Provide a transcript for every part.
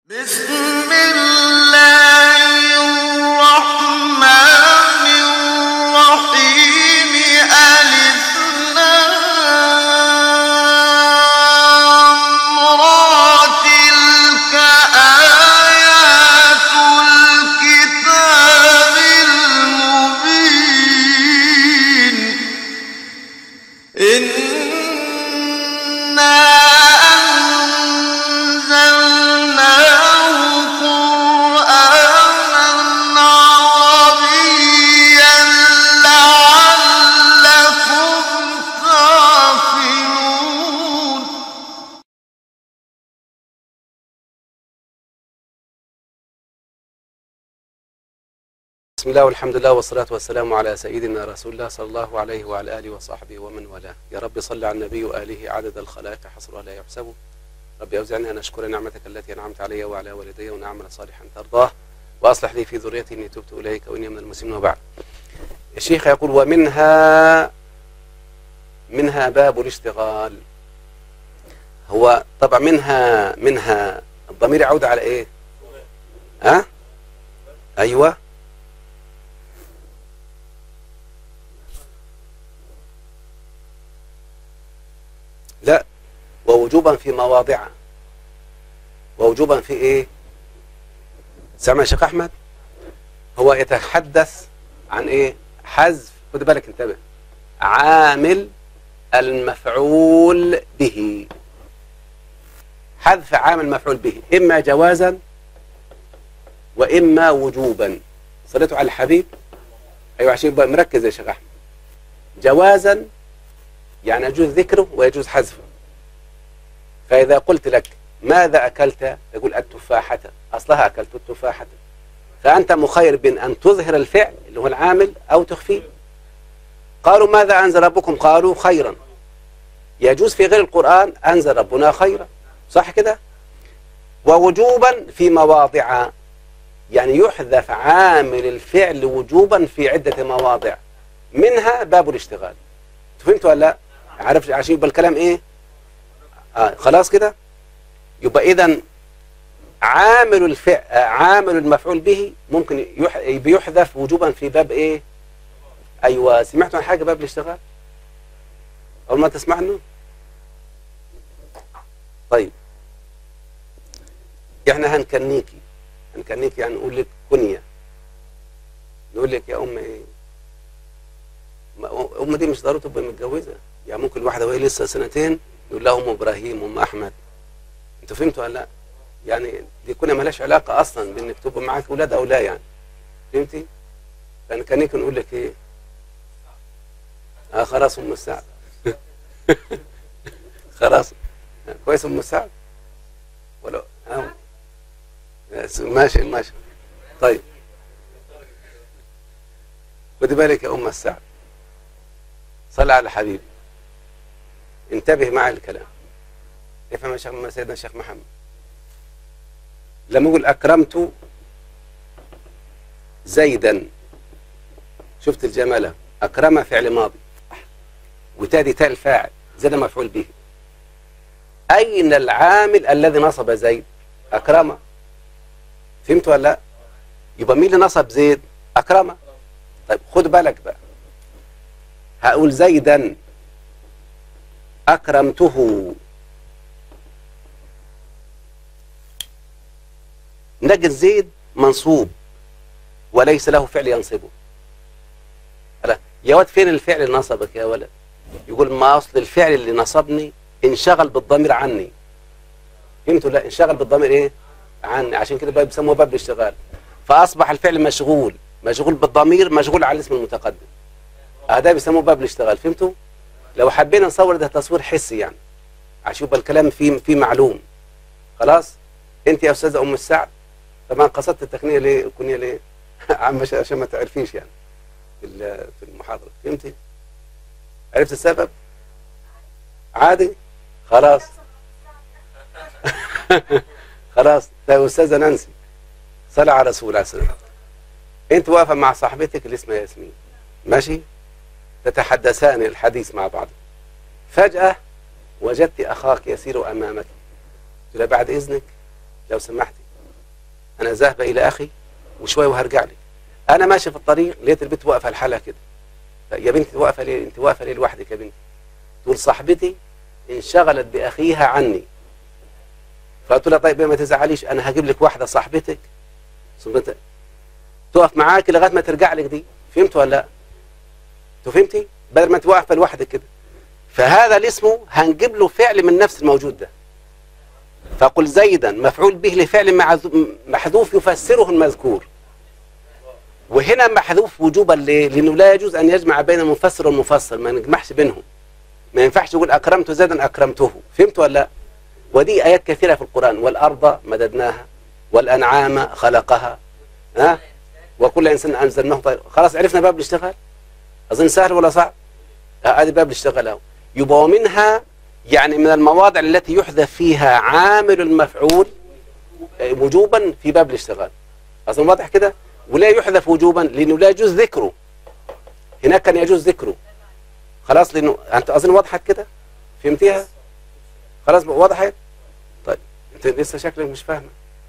بسم الله الرحمن الرحيم ألف لام را تلك آيات الكتاب المبين إنا أنزلناه قرآنا عربيا لعلكم تعقلون بسم الله والحمد لله والصلاة والسلام على سيدنا رسول الله صلى الله عليه وعلى آله وصحبه ومن والاه يا رب صل على النبي وآله عدد الخلائق حصرها لا يحسب رب أوزعني أن أشكر نعمتك التي أنعمت علي وعلى والدي ونعمل صالحا ترضاه وأصلح لي في ذريتي إني تبت إليك وإني من المسلمين وبعد الشيخ يقول ومنها منها باب الاشتغال هو طبعا منها منها الضمير يعود على ايه ها ايوه لا ووجوبا في مواضعها ووجوبا في ايه سامع يا شيخ احمد هو يتحدث عن ايه حذف خد بالك انتبه عامل المفعول به حذف عامل مفعول به اما جوازا واما وجوبا صليتوا على الحبيب ايوه عشان يبقى مركز يا شيخ احمد جوازا يعني يجوز ذكره ويجوز حذفه فإذا قلت لك ماذا أكلت يقول التفاحة أصلها أكلت التفاحة فأنت مخير بين أن تظهر الفعل اللي هو العامل أو تخفيه قالوا ماذا أنزل ربكم قالوا خيرا يجوز في غير القرآن أنزل ربنا خيرا صح كده ووجوبا في مواضع يعني يحذف عامل الفعل وجوبا في عدة مواضع منها باب الاشتغال فهمتوا ولا لا عارف عشان يبقى الكلام ايه آه خلاص كده يبقى اذا عامل الفعل آه عامل المفعول به ممكن يح... بيحذف وجوبا في باب ايه ايوه سمعتوا عن حاجه باب الاشتغال اول ما تسمع عنه طيب احنا هنكنيكي هنكنيكي يعني نقول لك كنيه نقول لك يا ام ايه ما- ام دي مش ضروري تبقى متجوزه يعني ممكن واحده وهي لسه سنتين يقول لها ام ابراهيم ام احمد انتوا فهمتوا ولا لا يعني دي كنا مالهاش علاقه اصلا بانك تبقى معاك اولاد او لا يعني فهمتي فانا كان يمكن نقول لك ايه اه خلاص ام السعد خلاص آه، كويس ام السعد ولا آه. ماشي ماشي طيب خدي بالك يا ام السعد صل على الحبيب انتبه مع الكلام افهم يا شيخ سيدنا الشيخ محمد لما يقول اكرمت زيدا شفت الجمالة اكرم فعل ماضي وتادي تاء الفاعل زيد مفعول به اين العامل الذي نصب زيد اكرم فهمت ولا لا يبقى مين اللي نصب زيد اكرم طيب خد بالك بقى هقول زيدا أكرمته نجد زيد منصوب وليس له فعل ينصبه ألا يا واد فين الفعل اللي نصبك يا ولد يقول ما أصل الفعل اللي نصبني انشغل بالضمير عني فهمتوا لا انشغل بالضمير ايه عني عشان كده بقى بيسموه باب الاشتغال فأصبح الفعل مشغول مشغول بالضمير مشغول على الاسم المتقدم هذا بيسموه باب الاشتغال فهمتوا لو حبينا نصور ده تصوير حسي يعني عشان يبقى الكلام فيه فيه معلوم خلاص انت يا استاذه ام السعد طبعا قصدت التقنيه ليه الكنيه ليه عم عشان عشان ما تعرفيش يعني في ال- في المحاضره فهمتي عرفت السبب عادي خلاص خلاص ده يا استاذه نانسي صلى على رسول الله عليه وسلم انت واقفه مع صاحبتك اللي اسمها ياسمين ماشي تتحدثان الحديث مع بعض فجأة وجدت أخاك يسير أمامك قلت له بعد إذنك لو سمحتي انا ذاهب الى اخي وشويه وهرجع لك انا ماشي في الطريق لقيت البنت واقفه لحالها كده يا بنتي واقفه ليه انت واقفه ليه لوحدك يا بنتي تقول صاحبتي انشغلت باخيها عني فقلت لها طيب ما تزعليش انا هجيب لك واحده صاحبتك صاحبتك تقف معاك لغايه ما ترجع لك دي فهمت ولا لا انت فهمتي بدل ما انت واقفه لوحدك كده فهذا اللي اسمه هنجيب له فعل من نفس الموجود ده فقل زيدا مفعول به لفعل معذ- محذوف يفسره المذكور وهنا محذوف وجوبا ليه؟ لانه لا يجوز ان يجمع بين المفسر والمفسر ما نجمعش بينهم ما ينفعش تقول اكرمت زيدا اكرمته فهمت ولا لا ودي ايات كثيره في القران والارض مددناها والانعام خلقها ها وكل انسان انزلناه طير خلاص عرفنا باب الاشتغال اظن سهل ولا صعب هذه باب الاشتغال اهو يبقى ومنها يعني من المواضع التي يحذف فيها عامل المفعول آه، وجوبا في باب الاشتغال اظن واضح كده ولا يحذف وجوبا لانه لا يجوز ذكره هناك كان يجوز ذكره خلاص لانه انت اظن وضحت كده فهمتيها خلاص وضحت طيب انت لسه شكلك مش فاهمه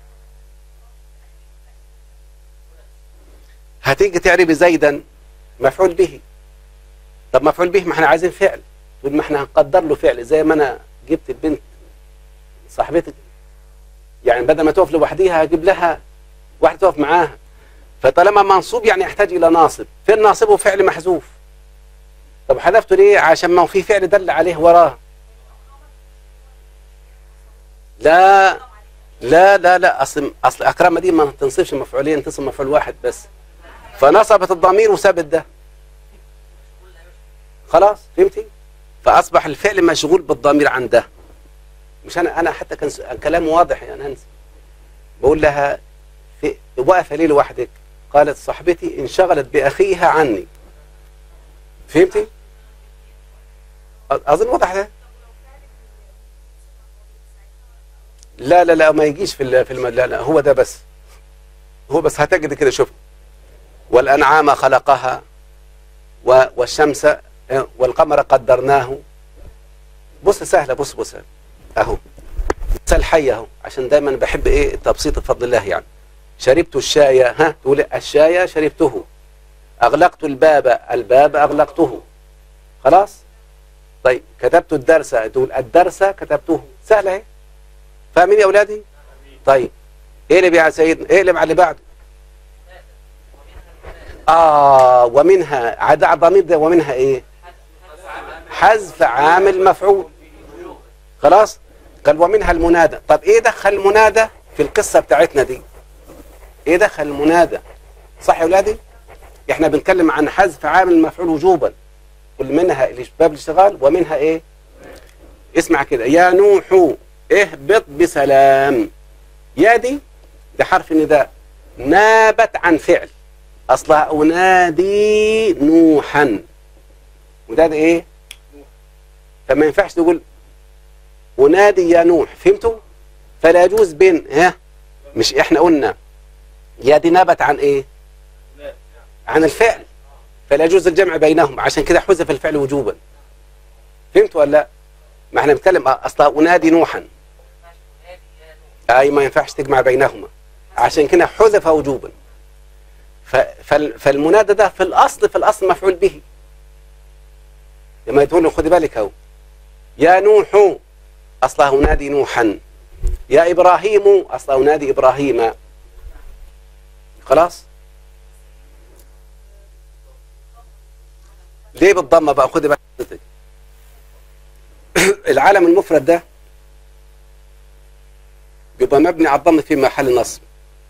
هتيجي تعربي زيدا مفعول به طب مفعول به ما احنا عايزين فعل تقول ما احنا هنقدر له فعل زي ما انا جبت البنت صاحبتك يعني بدل ما تقف لوحديها هجيب لها واحده تقف معاها فطالما منصوب يعني يحتاج الى ناصب فين ناصبه فعل محذوف طب حذفته ليه عشان ما هو في فعل دل عليه وراه لا لا لا لا اصل اصل اكرم دي ما تنصبش مفعولين تنصب مفعول واحد بس فنصبت الضمير وسابت ده خلاص فهمتي فاصبح الفعل مشغول بالضمير عن ده مش انا انا حتى كان س- كلام واضح يا نانسي بقول لها في واقفه ليه لوحدك قالت صاحبتي انشغلت باخيها عني فهمتي أ- اظن واضح ده لا لا لا ما يجيش في ال- في الم... لا لا هو ده بس هو بس هتجد كده شوف والانعام خلقها و... والشمس آه، والقمر قدرناه بص سهله بص بص اهو مثال حي اهو عشان دايما بحب ايه التبسيط بفضل الله يعني شربت الشاي ها تقول الشاي شربته اغلقت الباب الباب اغلقته خلاص طيب كتبت الدرس تقول الدرس كتبته سهله اهي فاهمين يا اولادي طيب ايه اللي بيع سيدنا ايه اللي مع اللي بعده اه ومنها عدا الضمير ده ومنها ايه حذف عامل مفعول خلاص قال ومنها المنادى طب ايه دخل المنادى في القصه بتاعتنا دي ايه دخل المنادى صح يا اولادي احنا بنتكلم عن حذف عامل المفعول وجوبا قل منها باب الاشتغال ومنها ايه اسمع كده يا نوح اهبط بسلام يا دي ده حرف نداء نابت عن فعل اصلها انادي نوحا وده ده ايه فما ينفعش تقول انادي يا نوح فهمتوا فلا يجوز بين ها مش احنا قلنا يا دي نبت عن ايه عن الفعل فلا يجوز الجمع بينهم عشان كده حذف الفعل وجوبا فهمت ولا لا ما احنا بنتكلم اصلا انادي نوحا اي ما ينفعش تجمع بينهما عشان كده حذف وجوبا ف- فال- فالمنادى ده في الاصل في الاصل مفعول به لما تقول له خد بالك اهو يا نوح اصلها انادي نوحا يا ابراهيم اصلها انادي ابراهيم خلاص ليه بالضمه بقى خد بالك حضرتك. العالم المفرد ده بيبقى مبني على الضم في محل نصب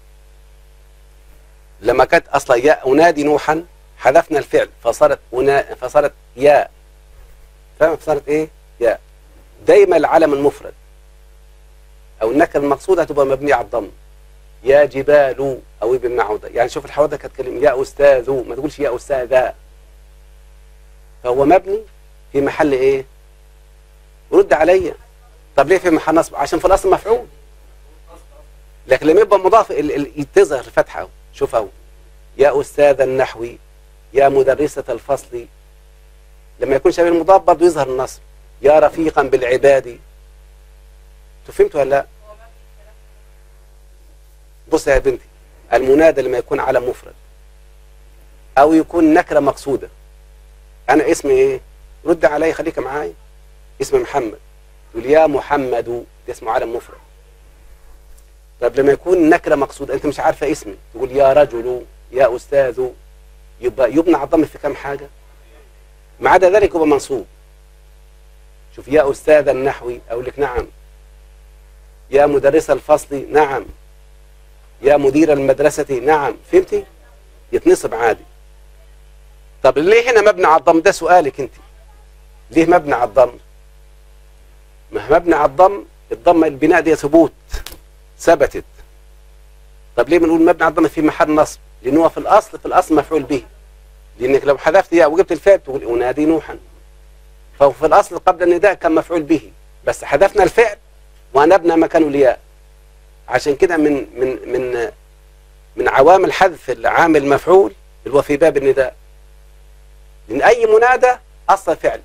لما كانت اصلا يا انادي نوحا حذفنا الفعل فصارت أنا فصارت يا فاهم فصارت ايه يا دايما العلم المفرد او النكره المقصوده تبقى مبنيه على الضم يا جبال او ابن معوده يعني شوف الحوادث كانت كلمه يا استاذ ما تقولش يا استاذا فهو مبني في محل ايه رد عليا طب ليه في محل نصب عشان في الاصل مفعول لكن لما يبقى مضاف ال- ال- تظهر الفتحه أهو. شوف اهو يا استاذ النحو يا مدرسه الفصل لما يكون شبيه المضاف برضه يظهر النصب يا رفيقا بالعباد انتوا فهمتوا ولا لا؟ بص يا بنتي المنادى لما يكون علم مفرد او يكون نكره مقصوده انا اسمي ايه رد علي خليك معايا اسمي محمد تقول يا محمد ده اسمه علم مفرد طب لما يكون نكره مقصوده انت مش عارفه اسمي تقول يا رجل يا استاذ يبقى يبنى على الضم في كام حاجه ما عدا ذلك يبقى منصوب شوف يا استاذ النحوي اقول لك نعم يا مدرس الفصل نعم يا مدير المدرسة نعم فهمتي يتنصب عادي طب ليه هنا مبني على الضم ده سؤالك انت ليه مبني على الضم ما هو مبني على الضم الضم البناء دي ثبوت ثبتت طب ليه بنقول مبني على الضم في محل نصب لان هو في الاصل في الاصل مفعول به لانك لو حذفت ياء وجبت الفعل تقول انادي نوحا فهو في الاصل قبل النداء كان مفعول به بس حذفنا الفعل ونبنى مكانه الياء عشان كده من من من من عوامل حذف العامل مفعول اللي هو في باب النداء لان اي منادى اصل فعل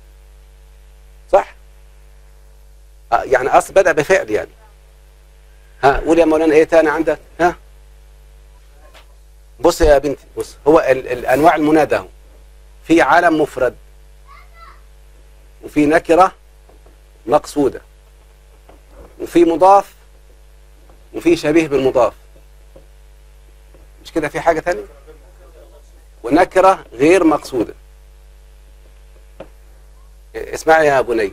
صح آه يعني اصل بدا بفعل يعني ها قول يا مولانا ايه تاني عندك ها بص يا بنتي بص هو ال ال انواع المنادى اهو في علم مفرد وفي نكره مقصوده وفي مضاف وفي شبيه بالمضاف مش كده في حاجة تانية ونكرة غير مقصودة اسمعي يا بني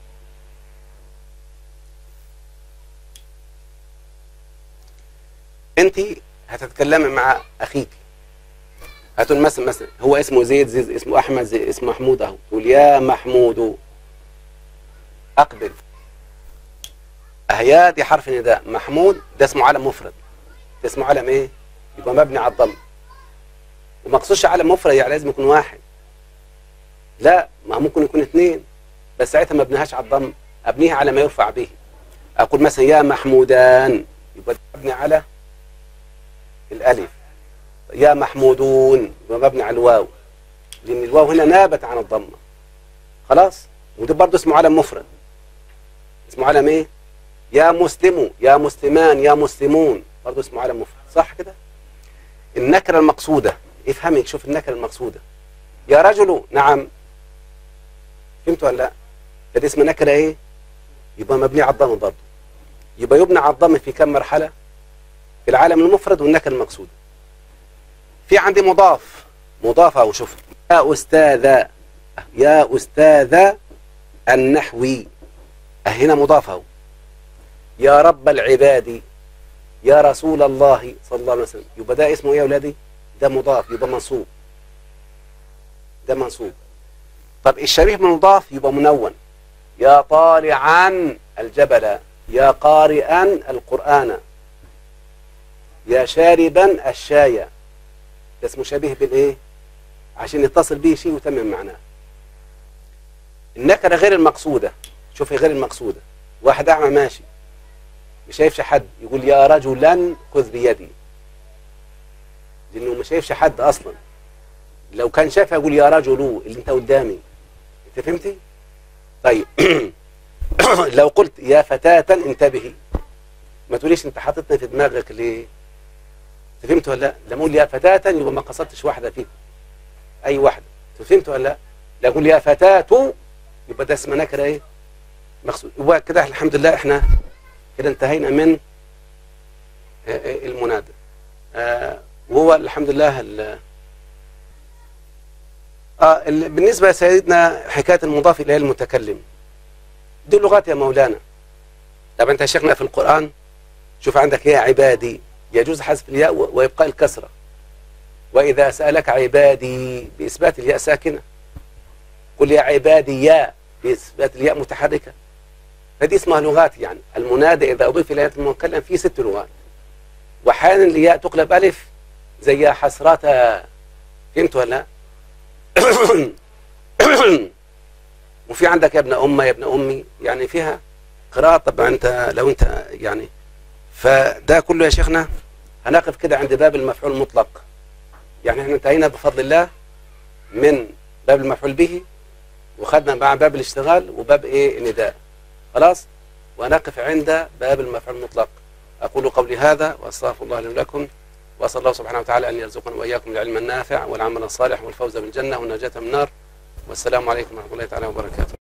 انت هتتكلمي مع اخيك هتقول مثلا مثلا هو اسمه زيد زيد اسمه احمد زيد اسمه محمود اهو تقول يا محمود اقبل اهيا دي حرف نداء محمود ده اسمه علم مفرد ده اسمه علم ايه يبقى مبني على الضم وما اقصدش علم مفرد يعني لازم يكون واحد لا ما ممكن يكون اثنين بس ساعتها ما ابنيهاش على الضم ابنيها على ما يرفع به اقول مثلا يا محمودان يبقى مبني على الالف يا محمودون يبقى مبني على الواو لان الواو هنا نابت عن الضمه خلاص وده برضه اسمه علم مفرد اسمه علم ايه يا مسلم يا مسلمان يا مسلمون برضه اسمه علم مفرد صح كده النكره المقصوده افهمي شوف النكره المقصوده يا رجل نعم فهمت ولا لا ده اسم نكره ايه يبقى مبني على الضم برضه يبقى يبنى على الضم في كم مرحله في العالم المفرد والنكره المقصوده في عندي مضاف مضاف اهو شوف يا استاذ يا استاذ النحوي هنا مضاف اهو يا رب العباد يا رسول الله صلى الله عليه وسلم يبقى ده اسمه ايه يا اولادي ده مضاف يبقى منصوب ده منصوب طب الشبيه بالمضاف يبقى منون يا طالعا الجبل يا قارئا القرآن يا شاربا الشاي ده اسمه شبيه بالايه عشان يتصل به شيء ويتمم معناه النكره غير المقصوده شوفي غير المقصوده واحد اعمى ماشي مش شايفش حد يقول يا رجلا خذ بيدي لانه مش شايفش حد اصلا لو كان شافها يقول يا رجل اللي انت قدامي انت فهمتي طيب لو قلت يا فتاة انتبهي ما تقوليش انت حاططني في دماغك ليه انت فهمت ولا لا لما اقول يا فتاة يبقى ما قصدتش واحدة فيكم اي واحدة انت فهمت ولا لا لا اقول يا فتاة يبقى ده اسمه نكره ايه مقصود يبقى كده الحمد لله احنا كده انتهينا من المنادى آه وهو الحمد لله آه بالنسبة يا سيدنا حكاية المضاف إليه المتكلم دي لغات يا مولانا طب أنت شيخنا في القرآن شوف عندك يا عبادي يجوز حذف الياء ويبقى الكسرة وإذا سألك عبادي بإثبات الياء ساكنة قل يا عبادي يا بإثبات الياء متحركة فدي اسمها لغات يعني المنادى إذا أضيف إلى المتكلم فيه ست لغات وأحيانا الياء تقلب ألف زي يا حسرة فهمت ولا وفي عندك يا ابن أمة يا ابن أمي يعني فيها قراءة طبعا أنت لو أنت يعني فده كله يا شيخنا هنقف كده عند باب المفعول المطلق يعني احنا انتهينا بفضل الله من باب المفعول به وخدنا مع باب الاشتغال وباب ايه النداء خلاص ونقف عند باب المفعول المطلق أقول قولي هذا وأستغفر الله لي ولكم وأسأل الله سبحانه وتعالى أن يرزقنا وإياكم العلم النافع والعمل الصالح والفوز بالجنة والنجاة من النار والسلام عليكم ورحمة الله تعالى وبركاته